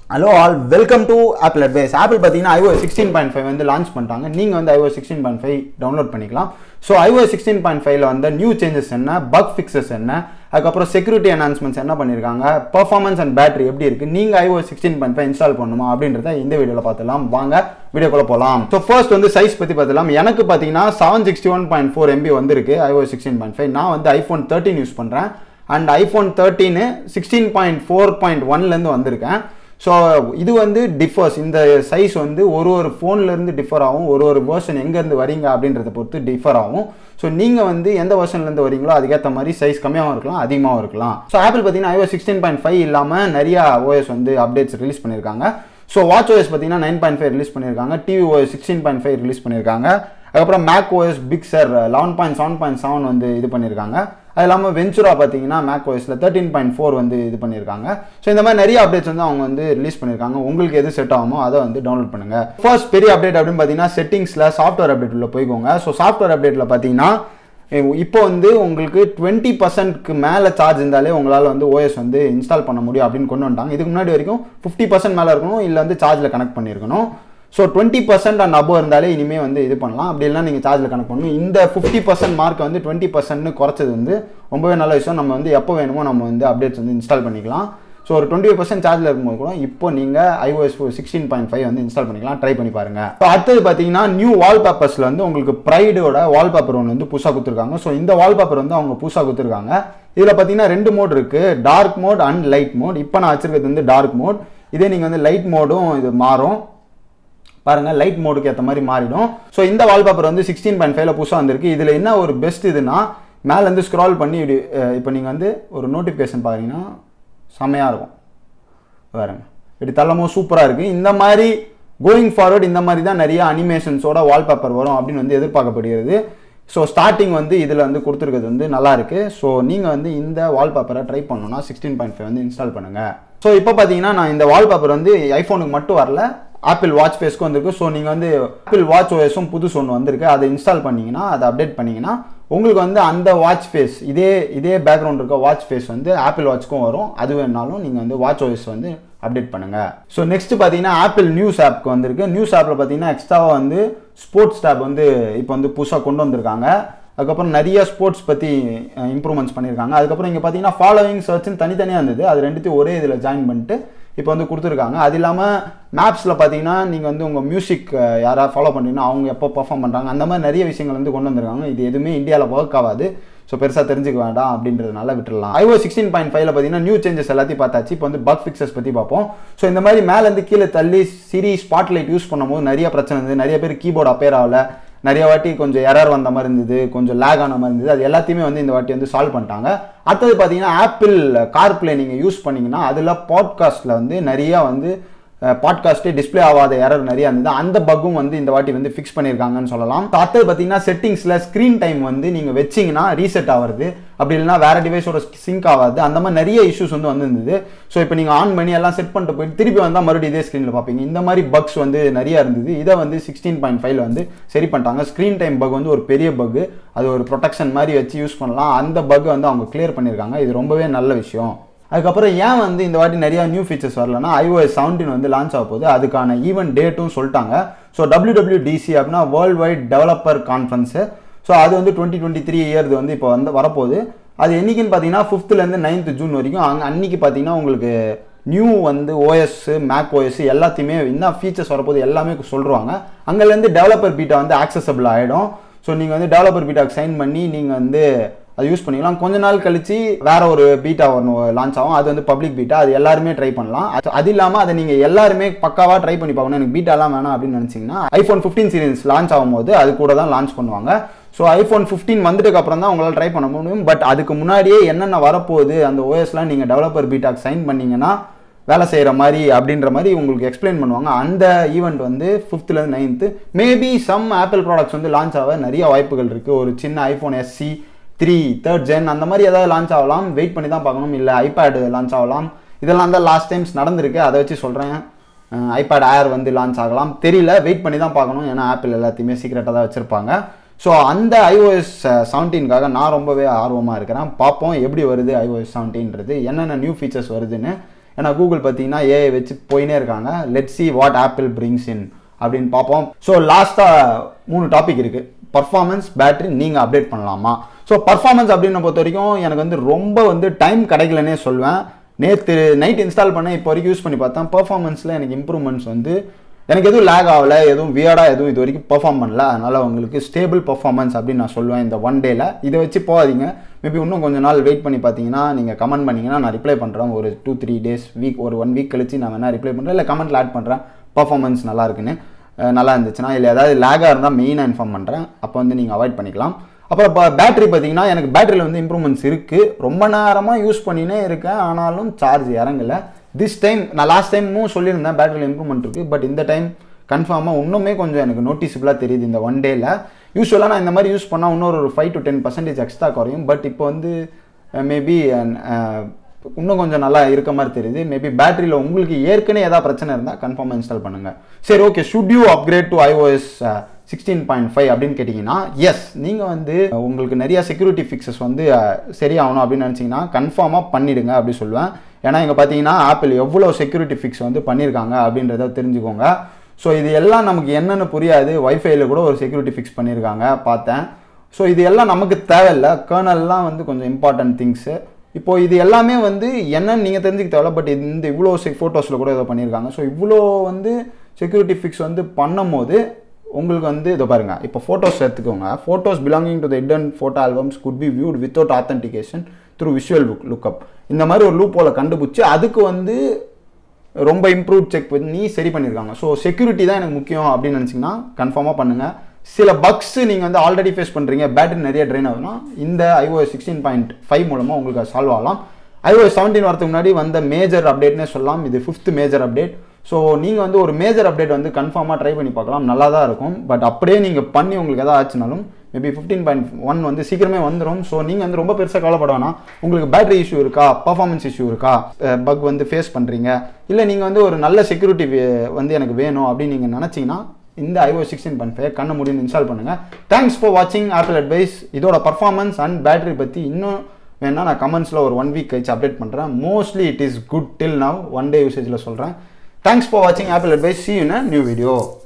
hello all welcome to Apple advice Apple பார்த்தீங்கன்னா iOS sixteen point five வந்து launch பண்ணிட்டாங்க நீங்கள் வந்து iOS sixteen point five download பண்ணிக்கலாம் ஸோ iOS சிக்ஸ்டீன் பாயிண்ட் ஃபைவ்ல வந்து நியூ சேஞ்சஸ் என்ன பக் ஃபிக்ஸஸ் என்ன அதுக்கப்புறம் செக்யூரிட்டி அனௌன்ஸ்மெண்ட்ஸ் என்ன பண்ணியிருக்காங்க பர்ஃபார்மன்ஸ் அண்ட் பேட்டரி எப்படி இருக்குது நீங்கள் iOS sixteen point five install பண்ணணுமா அப்படின்றத இந்த வீடியோவில் பார்த்துலாம் வாங்க வீடியோக்குள்ள போகலாம் ஸோ ஃபர்ஸ்ட் வந்து சைஸ் பற்றி பார்த்துலாம் எனக்கு பார்த்தீங்கன்னா seven sixty one point four MB வந்திருக்கு iOS சிக்ஸ்டீன் பாயிண்ட் ஃபைவ் நான் வந்து ஐஃபோன் தேர்ட்டின் யூஸ் பண்ணுறேன் and iPhone thirteen sixteen point four point ஒன்லேருந்து வந்திருக்கேன் ஸோ இது வந்து டிஃபர்ஸ் இந்த சைஸ் வந்து ஒரு ஒரு ஃபோன்லேருந்து டிஃபர் ஆகும் ஒரு ஒரு வேர்ஷன் எங்கேருந்து வரீங்க அப்படின்றத பொறுத்து டிஃபர் ஆகும் ஸோ நீங்கள் வந்து எந்த வெர்ஷன்லேருந்து வரீங்களோ அதுக்கேற்ற மாதிரி சைஸ் கம்மியாகவும் இருக்கலாம் அதிகமாகவும் இருக்கலாம் ஸோ ஆப்பிள் பார்த்தீங்கன்னா iOS சிக்ஸ்டீன் பாயிண்ட் ஃபைவ் இல்லாமல் நிறையா ஓஎஸ் வந்து அப்டேட்ஸ் ரிலீஸ் பண்ணியிருக்காங்க ஸோ வாட்ச் ஓஎஸ் பார்த்தீங்கன்னா நைன் பாயிண்ட் ஃபைவ் ரிலீஸ் பண்ணியிருக்காங்க TV OS sixteen point five release பண்ணியிருக்காங்க அதுக்கப்புறம் Mac OS Big Sur eleven point seven point seven வந்து இது பண்ணியிருக்காங்க அது இல்லாமல் வெஞ்சுரா பார்த்தீங்கன்னா மேக் ஓஎஸில் தேர்ட்டின் பாயிண்ட் ஃபோர் வந்து இது பண்ணியிருக்காங்க ஸோ இந்த மாதிரி நிறைய அப்டேட்ஸ் வந்து அவங்க வந்து ரிலீஸ் பண்ணியிருக்காங்க உங்களுக்கு எது செட் ஆகுமோ அதை வந்து டவுன்லோட் பண்ணுங்க ஃபர்ஸ்ட் பெரிய அப்டேட் அப்படின்னு பார்த்தீங்கன்னா செட்டிங்ஸில் சாஃப்ட்வேர் அப்டேட் உள்ள போய்க்கோங்க ஸோ சாஃப்ட்வேர் அப்டேட்டில் பார்த்தீங்கன்னா இப்போ வந்து உங்களுக்கு டுவெண்ட்டி பர்சன்ட்க்கு மேலே சார்ஜ் இருந்தாலே உங்களால் வந்து ஓஎஸ் வந்து இன்ஸ்டால் பண்ண முடியும் அப்படின்னு கொண்டு வந்துட்டாங்க இதுக்கு முன்னாடி வரைக்கும் ஃபிஃப்டி பர்சன்ட் மேலே இருக்கணும் இல்லை வந்து சார்ஜில் கனெக்ட் பண்ணியிருக்கணும் so twenty percent and above இருந்தாலே இனிமேல் வந்து இது பண்ணலாம் அப்படி இல்லைனா நீங்கள் சார்ஜில் கனெக்ட் பண்ணணும் இந்த ஃபிஃப்டி பர்சன்ட் மார்க்கை வந்து டுவெண்ட்டி பர்சன்ட்னு குறைச்சது வந்து ரொம்பவே நல்ல விஷயம் நம்ம வந்து எப்போ வேணுமோ நம்ம வந்து அப்டேட்ஸ் வந்து இன்ஸ்டால் பண்ணிக்கலாம் ஸோ ஒரு டுவெண்ட்டி ஃபைவ் பர்சன்ட் சார்ஜில் இருக்கும்போது கூட இப்போ நீங்கள் ஐஓஎஸ் சிக்ஸ்டீன் பாயிண்ட் ஃபைவ் வந்து இன்ஸ்டால் பண்ணிக்கலாம் ட்ரை பண்ணி பாருங்க ஸோ அடுத்தது பார்த்தீங்கன்னா நியூ வால்பேப்பர்ஸில் வந்து உங்களுக்கு ப்ரைடோட வால்பேப்பர் ஒன்று வந்து புதுசாக கொடுத்துருக்காங்க ஸோ இந்த வால்பேப்பர் வந்து அவங்க புதுசாக கொடுத்துருக்காங்க இதில் பார்த்தீங்கன்னா ரெண்டு மோட் இருக்குது dark mode and light mode இப்போ நான் வச்சிருக்கிறது வந்து டார்க் மோட் இதே நீங்கள் வந்து லைட் மோடும் இது மாறும் பாருங்க லைட் மோடுக்கு ஏற்ற மாதிரி மாறிடும் ஸோ இந்த வால்பேப்பர் வந்து சிக்ஸ்டீன் பாயிண்ட் ஃபைவ்ல புதுசாக வந்திருக்கு இதில் என்ன ஒரு பெஸ்ட் இதுனா மேலேருந்து ஸ்க்ரால் பண்ணி இப்படி இப்போ நீங்கள் வந்து ஒரு நோட்டிஃபிகேஷன் பார்த்தீங்கன்னா செம்மையாக இருக்கும் பாருங்க இப்படி தள்ளமோ சூப்பராக இருக்குது இந்த மாதிரி கோயிங் ஃபார்வர்ட் இந்த மாதிரி தான் நிறைய அனிமேஷன்ஸோட வால்பேப்பர் வரும் அப்படின்னு வந்து எதிர்பார்க்கப்படுகிறது ஸோ ஸ்டார்டிங் வந்து இதில் வந்து கொடுத்துருக்கிறது வந்து நல்லா இருக்கு ஸோ நீங்கள் வந்து இந்த வால்பேப்பரை ட்ரை பண்ணணும்னா சிக்ஸ்டீன் பாயிண்ட் ஃபைவ் வந்து இன்ஸ்டால் பண்ணுங்கள் ஸோ இப்போ பார்த்தீங்கன்னா நான் இந்த வால்பேப்பர் வந்து ஐஃபோனுக்கு மட்டும் வரல ஆப்பிள் வாட்ச் ஃபேஸ்க்கு வந்திருக்கு ஸோ நீங்கள் வந்து ஆப்பிள் வாட்ச் ஓஎஸும் புதுசு ஒன்று வந்திருக்கு அதை இன்ஸ்டால் பண்ணீங்கன்னா அதை அப்டேட் பண்ணீங்கன்னா உங்களுக்கு வந்து அந்த வாட்ச் ஃபேஸ் இதே இதே பேக்ரவுண்ட் இருக்க வாட்ச் ஃபேஸ் வந்து ஆப்பிள் வாட்ச்க்கும் வரும் அது வேணாலும் நீங்கள் வந்து வாட்ச் ஓஎஸ் வந்து அப்டேட் பண்ணுங்க ஸோ நெக்ஸ்ட் பார்த்தீங்கன்னா ஆப்பிள் நியூஸ் ஆப்க்கு வந்திருக்கு நியூஸ் ஆப்பில் பார்த்தீங்கன்னா எக்ஸ்ட்ராவாக வந்து ஸ்போர்ட்ஸ் டேப் வந்து இப்போ வந்து புதுசாக கொண்டு வந்திருக்காங்க அதுக்கப்புறம் நிறைய ஸ்போர்ட்ஸ் பற்றி இம்ப்ரூவ்மெண்ட்ஸ் பண்ணியிருக்காங்க அதுக்கப்புறம் இங்கே பார்த்தீங்கன்னா ஃபாலோவிங் சர்ச்னு தனித்தனியாக இருந்தது அது ரெண்டுத்தையும் ஒரே இதில் ஜாயின் பண்ணிட்டு இப்போ வந்து கொடுத்துருக்காங்க அது இல்லாமல் மேப்ஸில் பார்த்தீங்கன்னா நீங்கள் வந்து உங்கள் மியூசிக் யாராவது ஃபாலோ பண்ணுறீங்கன்னா அவங்க எப்போ பர்ஃபார்ம் பண்ணுறாங்க அந்த மாதிரி நிறைய விஷயங்கள் வந்து கொண்டு வந்திருக்காங்க இது எதுவுமே இந்தியாவில் ஒர்க் ஆகாது ஸோ பெருசாக தெரிஞ்சுக்க வேண்டாம் அப்படின்றதுனால விட்டுடலாம் ஐஓ சிக்ஸ்டீன் பாயிண்ட் ஃபைவ்ல பார்த்தீங்கன்னா நியூ சேஞ்சஸ் எல்லாத்தையும் பார்த்தாச்சு இப்போ வந்து பக் ஃபிக்ஸஸ் பற்றி பார்ப்போம் ஸோ இந்த மாதிரி மேலேருந்து கீழே தள்ளி சிரி ஸ்பாட்லைட் யூஸ் பண்ணும்போது நிறைய பிரச்சனை இருந்தது நிறைய பேர் கீபோர்டு அப்பேர் ஆகல நிறைய வாட்டி கொஞ்சம் எரர் வந்த மாதிரி இருந்தது கொஞ்சம் லேக் ஆன மாதிரி இருந்தது அது எல்லாத்தையுமே வந்து இந்த வாட்டி வந்து சால்வ் பண்ணிட்டாங்க அடுத்தது பார்த்தீங்கன்னா ஆப்பிள் கார் பிளே நீங்கள் யூஸ் பண்ணீங்கன்னா அதில் பாட்காஸ்ட்டில் வந்து நிறையா வந்து பாட்காஸ்ட்டே டிஸ்பிளே ஆகாத எரர் நிறைய இருந்தது அந்த பக்கும் வந்து இந்த வாட்டி வந்து ஃபிக்ஸ் பண்ணியிருக்காங்கன்னு சொல்லலாம் அடுத்தது பார்த்தீங்கன்னா செட்டிங்ஸில் ஸ்க்ரீன் டைம் வந்து நீங்கள் வச்சிங்கன்னா ரீசெட் ஆகிறது அப்படி இல்லைனா வேற டிவைஸோட சிங்க் ஆகாது அந்த மாதிரி நிறைய இஷ்யூஸ் வந்து வந்திருந்தது ஸோ இப்போ நீங்கள் ஆன் பண்ணி எல்லாம் செட் பண்ணிட்டு போயிட்டு திருப்பி வந்தால் மறுபடியும் இதே ஸ்க்ரீனில் பார்ப்பீங்க இந்த மாதிரி பக்ஸ் வந்து நிறைய இருந்தது இதை வந்து சிக்ஸ்டீன் பாயிண்ட் ஃபைவ்ல வந்து சரி பண்ணிட்டாங்க ஸ்க்ரீன் டைம் பக் வந்து ஒரு பெரிய பக் அது ஒரு ப்ரொடெக்ஷன் மாதிரி வச்சு யூஸ் பண்ணலாம் அந்த பக் வந்து அவங்க கிளியர் பண்ணியிருக்காங்க இது ரொம்பவே நல்ல விஷயம் அதுக்கப்புறம் ஏன் வந்து இந்த வாட்டி நிறைய நியூ ஃபீச்சர்ஸ் வரலன்னா ஐஓஎஸ் செவன்டீன் வந்து லான்ச் ஆக போகுது அதுக்கான ஈவெண்ட் டேட்டும் சொல்லிட்டாங்க ஸோ டபிள்யூடபிள்யூடிசி அப்படின்னா world wide developer conference so அது வந்து டுவெண்ட்டி டுவெண்ட்டி த்ரீ இயர்து வந்து இப்போ வந்து வரப்போகுது அது என்னைக்குன்னு பார்த்தீங்கன்னா ஃபிஃப்த்லேருந்து நைன்த் ஜூன் வரைக்கும் அங்கே அன்னைக்கு பார்த்தீங்கன்னா உங்களுக்கு நியூ வந்து ஓஎஸ் மேக் ஓஎஸ் எல்லாத்தையுமே என்ன ஃபீச்சர்ஸ் வரப்போது எல்லாமே சொல்லுவாங்க அங்கேருந்து டெவலப்பர் பீட்டா வந்து ஆக்சசபிள் ஆகிடும் ஸோ நீங்கள் வந்து டெவலப்பர் பீட்டாக்கு சைன் பண்ணி நீங்கள் வந்து அது யூஸ் பண்ணிக்கலாம் கொஞ்ச நாள் கழிச்சு வேற ஒரு பீட்டா ஒன்று லான்ச் ஆகும் அது வந்து பப்ளிக் பீட்டா அது எல்லாருமே ட்ரை பண்ணலாம் அது அது இல்லாமல் அதை நீங்கள் எல்லாருமே பக்காவாக ட்ரை பண்ணி பார்க்கணும் எனக்கு பீட்டாலாம் வேணாம் அப்படின்னு நினச்சிங்கன்னா ஐஃபோன் ஃபிஃப்டீன் சீரீஸ் லான்ச் ஆகும்போது அது கூட தான் லான்ச் பண்ணுவாங்க ஸோ ஐஃபோன் ஃபிஃப்டீன் வந்துட்டுக்கு அப்புறம் தான் உங்களால் ட்ரை பண்ண முடியும் பட் அதுக்கு முன்னாடியே என்னென்ன வரப்போகுது அந்த ஓஎஸ்லாம் நீங்கள் டெவலப்பர் பீட்டாக்கு சைன் பண்ணீங்கன்னா வேலை செய்கிற மாதிரி அப்படின்ற மாதிரி உங்களுக்கு எக்ஸ்பிளைன் பண்ணுவாங்க அந்த ஈவெண்ட் வந்து ஃபிஃப்த்லேருந்து ninth maybe some Apple products வந்து லான்ச் ஆக நிறைய வாய்ப்புகள் இருக்குது ஒரு சின்ன iPhone SE three third gen அந்த மாதிரி ஏதாவது லான்ச் ஆகலாம் வெயிட் பண்ணி தான் பார்க்கணும் இல்லை ஐபேடு லான்ச் ஆகலாம் இதெல்லாம் தான் லாஸ்ட் டைம்ஸ் நடந்திருக்கு அதை வச்சு சொல்கிறேன் ஐபேட் ஏர் வந்து லான்ச் ஆகலாம் தெரியல வெயிட் பண்ணி தான் பார்க்கணும் ஏன்னா ஆப்பிள் எல்லாத்தையுமே சீக்கிரட்டாக தான் வச்சுருப்பாங்க ஸோ அந்த ஐஓஎஸ் செவன்டீன்காக நான் ரொம்பவே ஆர்வமாக இருக்கிறேன் பார்ப்போம் எப்படி வருது ஐஓஎஸ் செவன்டீன்றது என்னென்ன நியூ ஃபீச்சர்ஸ் வருதுன்னு ஏன்னா கூகுள் பார்த்தீங்கன்னா ஏஐ வச்சு போயினே இருக்காங்க let see what Apple brings in அப்படின்னு பார்ப்போம் ஸோ லாஸ்ட்டாக மூணு டாபிக் இருக்குது பர்ஃபார்மன்ஸ் பேட்டரி நீங்கள் அப்டேட் பண்ணலாமா ஸோ பர்ஃபார்மன்ஸ் அப்படின்னு பொறுத்த வரைக்கும் எனக்கு வந்து ரொம்ப வந்து டைம் கிடைக்கலனே சொல்வேன் நேற்று நைட் இன்ஸ்டால் பண்ண இப்போ வரைக்கும் யூஸ் பண்ணி பார்த்தேன் பர்ஃபார்மன்ஸில் எனக்கு இம்ப்ரூவ்மெண்ட்ஸ் வந்து எனக்கு எதுவும் லேக் ஆகலை எதுவும் வியர்டாக எதுவும் இது வரைக்கும் பெர்ஃபார்ம் பண்ணல அதனால் உங்களுக்கு ஸ்டேபிள் பர்ஃபார்மன்ஸ் அப்படின்னு நான் சொல்லுவேன் இந்த ஒன் டேல இதை வச்சு போகாதீங்க மேபி இன்னும் கொஞ்சம் நாள் வெயிட் பண்ணி பார்த்தீங்கன்னா நீங்கள் கமெண்ட் பண்ணீங்கன்னா நான் ரிப்ளை பண்ணுறேன் ஒரு டூ த்ரீ டேஸ் வீக் ஒரு ஒன் வீக் கழிச்சு நான் வேணா ரிப்ளை பண்ணுறேன் இல்லை கமெண்ட்டில் ஆட் பண்ணுறேன் பர்ஃபார்மன்ஸ் நல்லா இருக்குன்னு அஹ் நல்லா இருந்துச்சுன்னா இல்லை ஏதாவது லேகாக இருந்தால் மெயினாக இன்ஃபார்ம் பண்ணுறேன் அப்போ வந்து நீங்கள் அவாய்ட் பண்ணிக்கலாம் அப்புறம் இப்போ பேட்டரி பார்த்தீங்கன்னா எனக்கு பேட்டரியில் வந்து இம்ப்ரூவ்மெண்ட்ஸ் இருக்குது ரொம்ப நேரமாக யூஸ் பண்ணினே இருக்கேன் ஆனாலும் சார்ஜ் இறங்கலை திஸ் டைம் நான் லாஸ்ட் டைமும் சொல்லியிருந்தேன் பேட்டரியில் இம்ப்ரூவ்மெண்ட் இருக்குது பட் இந்த டைம் கன்ஃபார்மாக இன்னுமே கொஞ்சம் எனக்கு நோட்டிசபிளாக தெரியுது இந்த ஒன் டேல யூஸ்வலாக நான் இந்த மாதிரி யூஸ் பண்ணால் இன்னொரு ஒரு five to ten percentage extra குறையும் பட் இப்போ வந்து மேபி இன்னும் கொஞ்சம் நல்லா இருக்க மாதிரி தெரியுது மேபி பேட்டரியில் உங்களுக்கு ஏற்கனவே ஏதாவது பிரச்சனை இருந்தால் கன்ஃபார்மாக இன்ஸ்டால் பண்ணுங்கள் சரி okay should you upgrade to iOS sixteen point five அப்படின்னு கேட்டிங்கன்னா எஸ் நீங்கள் வந்து உங்களுக்கு நிறைய செக்யூரிட்டி ஃபிக்ஸஸ் வந்து அஹ், சரியாகணும் அப்படின்னு நினச்சிங்கன்னா கன்ஃபார்மாக பண்ணிடுங்க அப்படி சொல்லுவேன் ஏன்னா இங்கே பார்த்தீங்கன்னா ஆப்பிள் எவ்வளோ செக்யூரிட்டி ஃபிக்ஸ் வந்து பண்ணியிருக்காங்க அப்படின்றத தெரிஞ்சுக்கோங்க ஸோ இது எல்லாம் நமக்கு என்னென்னு புரியாது வைஃபைல கூட ஒரு செக்யூரிட்டி ஃபிக்ஸ் பண்ணியிருக்காங்க பார்த்தேன் ஸோ இது எல்லாம் நமக்கு தேவையில்ல கேர்னல்லாம் வந்து கொஞ்சம் இம்பார்ட்டன்ட் திங்ஸு இப்போ இது எல்லாமே வந்து என்னன்னு நீங்கள் தெரிஞ்சுக்க தேவையில்ல பட் இந்த இவ்வளோ ஃபோட்டோஸில் கூட ஏதோ பண்ணியிருக்காங்க ஸோ இவ்வளோ வந்து செக்யூரிட்டி ஃபிக்ஸ் வந்து பண்ணும்போது உங்களுக்கு வந்து இதை பாருங்க இப்போ ஃபோட்டோஸ் எடுத்துக்கோங்க photos belonging to the hidden photo albums could be viewed without authentication through visual look lookup இந்த மாதிரி ஒரு லூப் போல கண்டுபிடிச்சி அதுக்கு வந்து ரொம்ப இம்ப்ரூவ் செக் பண்ணி சரி பண்ணியிருக்காங்க ஸோ செக்யூரிட்டி தான் எனக்கு முக்கியம் அப்படின்னு நினச்சிங்கன்னா கன்ஃபார்மாக பண்ணுங்கள் சில பக்ஸ் நீங்கள் வந்து ஆல்ரெடி ஃபேஸ் பண்ணுறீங்க பேட்டரி நிறைய ட்ரெயின் ஆகுதுன்னா இந்த iOS சிக்ஸ்டீன் பாயிண்ட் ஃபைவ் மூலமாக உங்களுக்கு அது சால்வ் ஆகலாம் iOS செவன்டீன் வரதுக்கு முன்னாடி வந்த மேஜர் அப்டேட்னே சொல்லலாம் இது ஃபிஃப்த் மேஜர் அப்டேட் ஸோ நீங்கள் வந்து ஒரு மேஜர் அப்டேட் வந்து கன்ஃபார்மாக ட்ரை பண்ணி பார்க்கலாம் நல்லா தான் இருக்கும் பட் அப்படியே நீங்கள் பண்ணி உங்களுக்கு எதாவது ஆச்சுனாலும் மேபி ஃபிஃப்டீன் பாயிண்ட் ஒன் வந்து சீக்கிரமே வந்துடும் ஸோ நீங்கள் வந்து ரொம்ப பெருசாக கவலைப்பட வேணாம் உங்களுக்கு பேட்டரி இஷ்யூ இருக்கா பர்ஃபார்மன்ஸ் இஷ்யூ இருக்கா பக் வந்து ஃபேஸ் பண்ணுறீங்க இல்லை நீங்கள் வந்து ஒரு நல்ல செக்யூரிட்டி வந்து எனக்கு வேணும் அப்படின்னு நீங்கள் நினச்சிங்கன்னா இந்த iOS சிக்ஸ்டீன் பாயிண்ட் ஃபைவ் கண்ண முடியும் இன்ஸ்டால் பண்ணுங்கள் தேங்க்ஸ் ஃபார் வாட்சிங் ஆப்பிள் அட்வைஸ் இதோட பர்ஃபார்மன்ஸ் அண்ட் பேட்டரி பற்றி இன்னும் வேணா நான் கமெண்ட்ஸில் ஒரு ஒன் வீக் கழிச்சு அப்டேட் பண்ணுறேன் mostly it is good till now one day யூசேஜில் சொல்கிறேன் தேங்க்ஸ் ஃபார் வாட்சிங் Apple advice see in new video